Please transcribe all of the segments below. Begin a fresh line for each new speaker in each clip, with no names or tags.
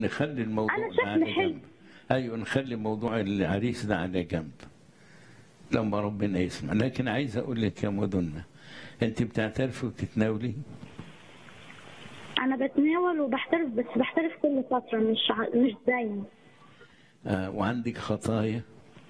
نخلي الموضوع
أنا
ده
شكلي
على
حلو.
جنب ايوه نخلي موضوع العريس ده على جنب لما ربنا يسمع لكن عايز اقول لك يا مدنة انت بتعترفي وبتتناولي
انا بتناول وبحترف بس بحترف كل فتره مش ع- مش دايما
آه وعندك خطايا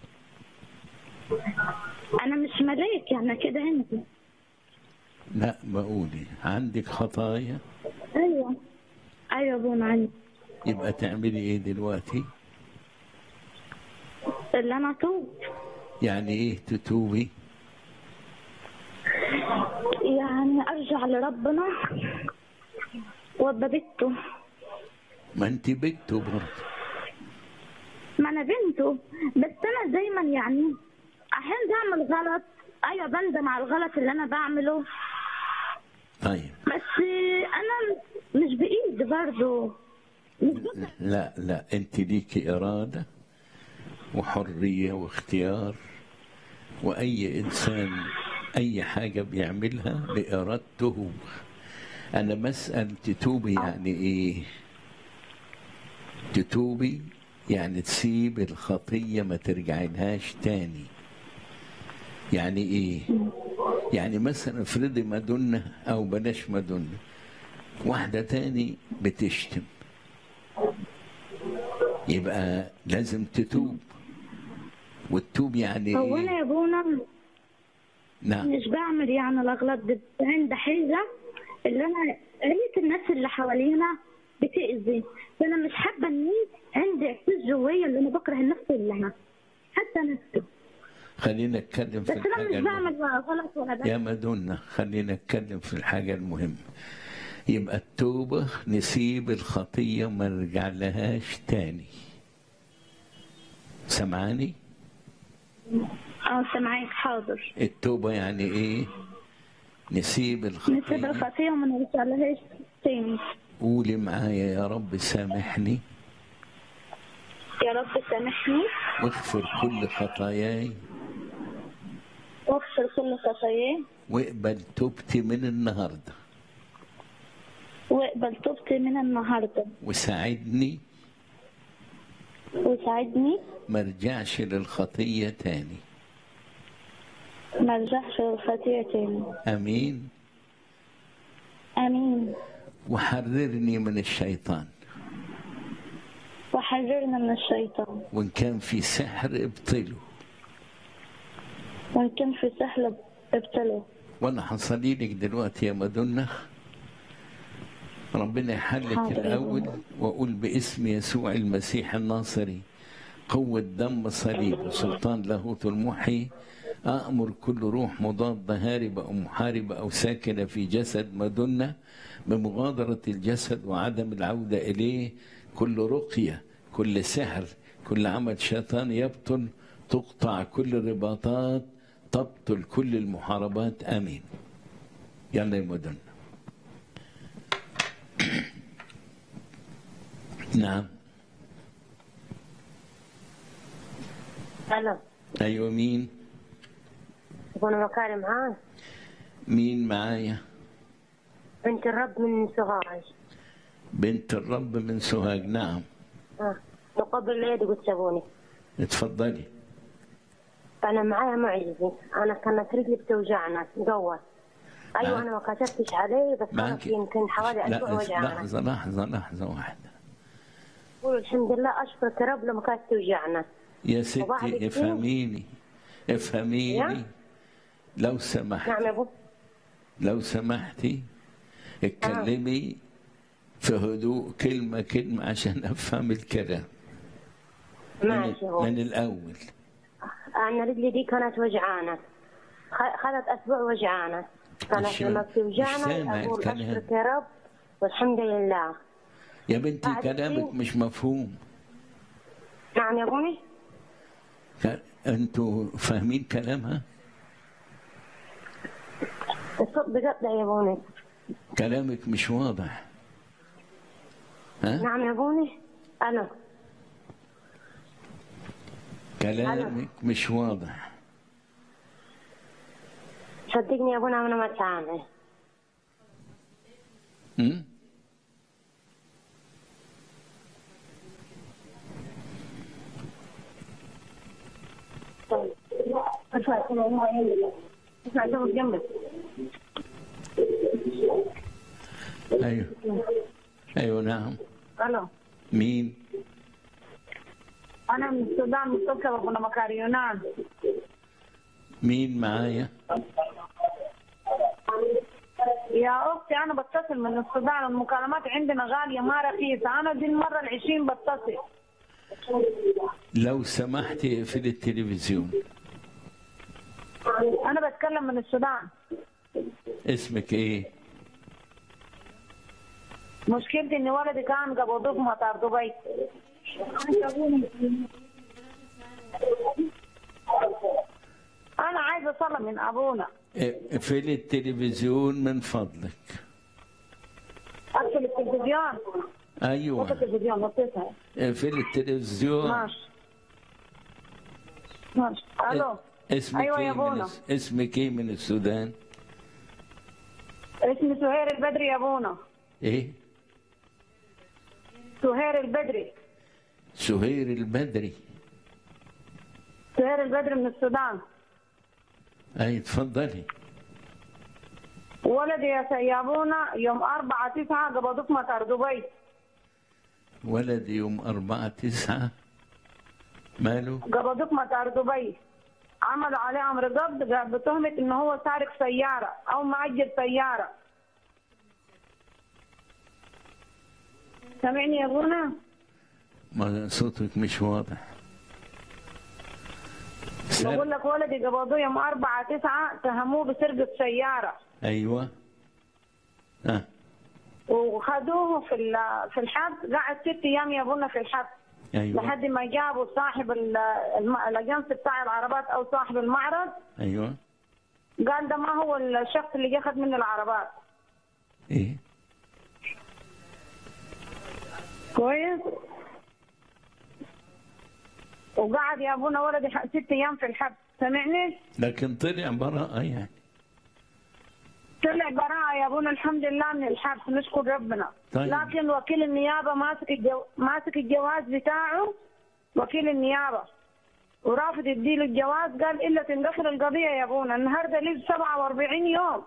انا مش ملاك يعني كده انت
لا بقولي عندك خطايا
ايوه ايوه بون عندي
يبقى تعملي ايه دلوقتي
اللي انا توب
يعني ايه تتوبي
يعني ارجع لربنا وابقى بنته
ما انت بنته برضه
ما انا بنته بس انا دايما يعني احيانا بعمل غلط ايوه بندم على الغلط اللي انا بعمله
طيب
بس انا مش بايدي برضه مش بقدر.
لا لا انت ليكي اراده وحريه واختيار واي انسان اي حاجه بيعملها بارادته انا بسال تتوبي يعني ايه تتوبي يعني تسيب الخطيه ما ترجعلهاش تاني يعني ايه يعني مثلا افرضي مدنة او بلاش مدنة واحدة تاني بتشتم يبقى لازم تتوب والتوب يعني
هو انا
ايه
يا بونا
نعم
مش بعمل يعني الاغلاط دي بس عندي حاجه اللي انا قريت الناس اللي حوالينا بتأذي فانا مش حابه اني عندي احساس جوايا اللي انا بكره الناس كلها حتى نفسي
خلينا نتكلم في
بس انا
الحاجة
مش
المهمة
بعمل بقى غلط ولا
يا
بس
مدنة خلينا نتكلم في الحاجة المهمة يبقى التوبة نسيب الخطية وما نرجع لهاش تاني سمعاني
اه سامعاك حاضر
التوبة يعني ايه نسيب
نسيب
الخطية
الخطيه وما نرجعلهاش تاني
قولي معايا يا رب سامحني
يا رب سامحني
واغفر كل خطاياي
واغفر كل خطاياي
واقبل توبتي من النهاردة
واقبل توبتي من النهارده
وساعدني
وساعدني
ما ارجعش للخطية تاني
ما ارجعش للخطيه تاني
امين
امين
وحررني من الشيطان
وحررنا من الشيطان
وان كان في سحر ابطله
وان كان في سهل ابتلوا
وانا هصلي لك دلوقتي يا مدنخ ربنا يحلك
حاضر يا
الاول
بابا.
واقول باسم يسوع المسيح الناصري قوة دم صليب وسلطان لاهوت المحي أأمر كل روح مضادة هاربة أو محاربة أو ساكنة في جسد مدنة بمغادرة الجسد وعدم العودة إليه كل رقية كل سحر كل عمل شيطان يبطل تقطع كل الرباطات تبطل كل المحاربات آمين يلا يا مدن نعم
الو
أيوة مين
تكون مكاري معاه
مين معايا
بنت الرب من سوهاج
بنت الرب من سوهاج نعم
آه. مقابل اليد قلت سابوني
اتفضلي
انا معايا معجزه انا كانت رجلي بتوجعنا قوة ايوه
معاك.
انا ما كشفتش عليه بس
معك
كانت يمكن حوالي اسبوع
لا
وجعانا
لحظة لحظة لحظة واحدة
قول الحمد لله اشكرك يا رب لما كانت توجعنا
يا
وبعد
ستي
كده-
افهميني افهميني
نعم.
لو سمحت
نعم يا ابو
لو سمحتي اتكلمي في هدوء كلمة كلمة عشان أفهم الكلام من,
ماشي هو
من الأول
انا رجلي دي كانت وجعانه خ- خذت اسبوع وجعانه كانت
مش-
لما
مش
بتوجعنا
سامع
اقول
الكلام.
اشكرك يا رب والحمد لله
يا بنتي
بعد
كلامك
كده-
مش مفهوم
نعم يا ابوي
ك- انتوا فاهمين كلامها
الصوت بقطع يا ابوي
كلامك مش واضح ها
نعم يا ابوي الو
كلامك مش واضح
صدقني يا ابونا انا ما سامع
م?
اسمع اسمع شوف جنبك
ايوه ايوه نعم
الو
مين
انا من السودان متصله بابونا مكاري يونان
مين معايا
يا اختي انا بتصل من السودان المكالمات عندنا غاليه ما رخيصه انا دي المره العشرين بتصل
لو سمحتي اقفل التلفزيون
انا بتكلم من السودان
اسمك ايه
مشكلتي ان ولدي كان قبضوه في مطار دبي انا عايزه صلاه من ابونا
اقفل التلفزيون من فضلك
اقفل التلفزيون وقف
ايوه
التلفزيون وطيتها
اقفل التلفزيون
ماشي ماشي الو
اسمك
أيوة يا
ايه من
بونا.
الس- اسمك ايه من السودان
اسمي سهير البدري يا ابونا
ايه
سهير البدري
سهير البدري
سهير البدري من السودان
اي اتفضلي
ولدي يا سيابونا يوم أربعة تسعة قبضوه في مطار دبي
ولد يوم أربعة تسعة ماله
قبضوه في مطار دبي عملوا عليه أمر قبض بتهمة إنه هو سارق سيارة أو مأجر سيارة سامعني يا ابونا؟
ما صوتك مش واضح سر...
بقول لك ولدي قبضوه يوم أربعة تسعة تهموه بسرقة سيارة
ايوه اه
وخدوه في ال- في الحبس قعد ست أيام يا ابونا في الحبس
ايوه
لحد ما جابوا صاحب ال- الم- الاجنس بتاع العربات او صاحب المعرض
ايوه
قال ده ما هو الشخص اللي جه خد مني العربات
ايه
كويس وقعد يا ابونا ولدي ح- ست ايام في الحبس سمعني
لكن طلع براءة يعني
طلع براءة يا ابونا الحمد لله من الحبس نشكر ربنا
طيب.
لكن وكيل النيابة ماسك الجو... ماسك الجواز بتاعه وكيل النيابة ورافض يديله الجواز قال الا تندخل القضية يا ابونا النهارده لي 47 يوم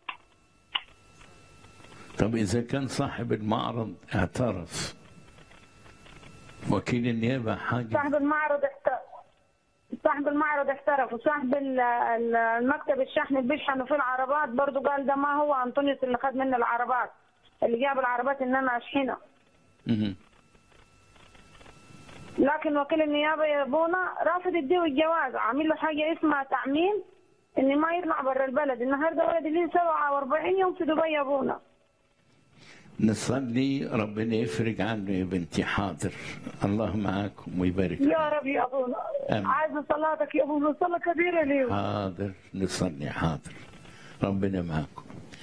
طب اذا كان صاحب المعرض اعترف وكيل النيابة حاجة
صاحب المعرض احترف صاحب المعرض احترف وصاحب ال- ال- المكتب الشحن اللي بيشحنوا فيه العربات برضه قال ده ما هو انطونيوس اللي خد مني العربات اللي جاب العربات ان انا اشحنها
مهم.
لكن وكيل النيابه يا ابونا رافض يديه الجواز عامل له حاجه اسمها تعميم ان ما يطلع برا البلد النهارده ولدي لي 47 يوم في دبي يا ابونا
نصلي ربنا يفرج عنه يا بنتي حاضر الله معاكم ويبارك
يا رب يا ابونا
آمين.
عايزه صلاتك يا ابونا صلاه كبيره لي
حاضر نصلي حاضر ربنا معاكم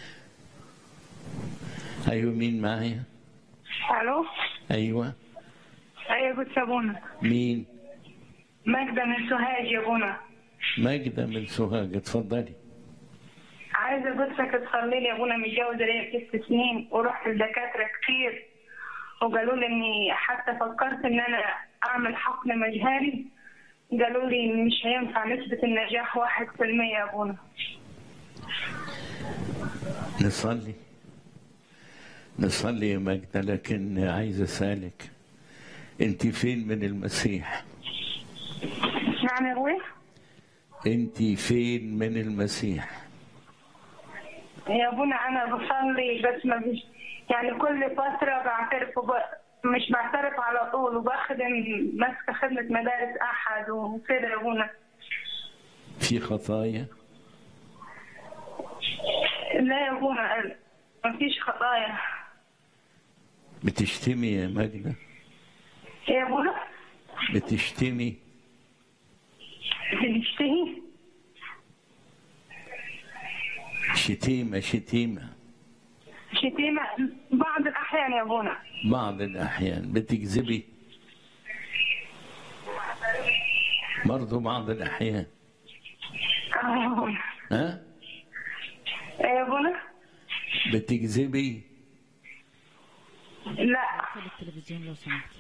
ايوه مين معايا
الو
ايوه
ايوه قلت ابونا
مين
ماجدة من سوهاج يا ابونا
ماجدة من سوهاج اتفضلي
عايزه قلتك تصلي لي يا ابونا متجوزه ليا ست سنين ورحت لدكاتره كتير وقالوا لي اني حتى فكرت ان انا اعمل حقن مجهري قالوا لي مش هينفع نسبة النجاح واحد في المية يا ابونا
نصلي نصلي يا ماجدة لكن عايز اسالك انت فين من المسيح
نعم يا ابوي
انت فين من المسيح
يا ابونا انا بصلي بس ما فيش يعني كل فترة بعترف وب... مش بعترف على طول وبخدم ماسكة خدمة مدارس احد وكده يا ابونا
في خطايا
لا يا ابونا ما فيش خطايا
بتشتمي يا ماجدة
يا ابونا
بتشتمي
بنشتهي
شتيمة شتيمة
شتيمة بعض الأحيان يا ابونا
بعض الأحيان بتكذبي برضو بعض الأحيان
آه يا ابونا
ها
يا ابونا
بتكذبي
لا
التلفزيون لو سمحت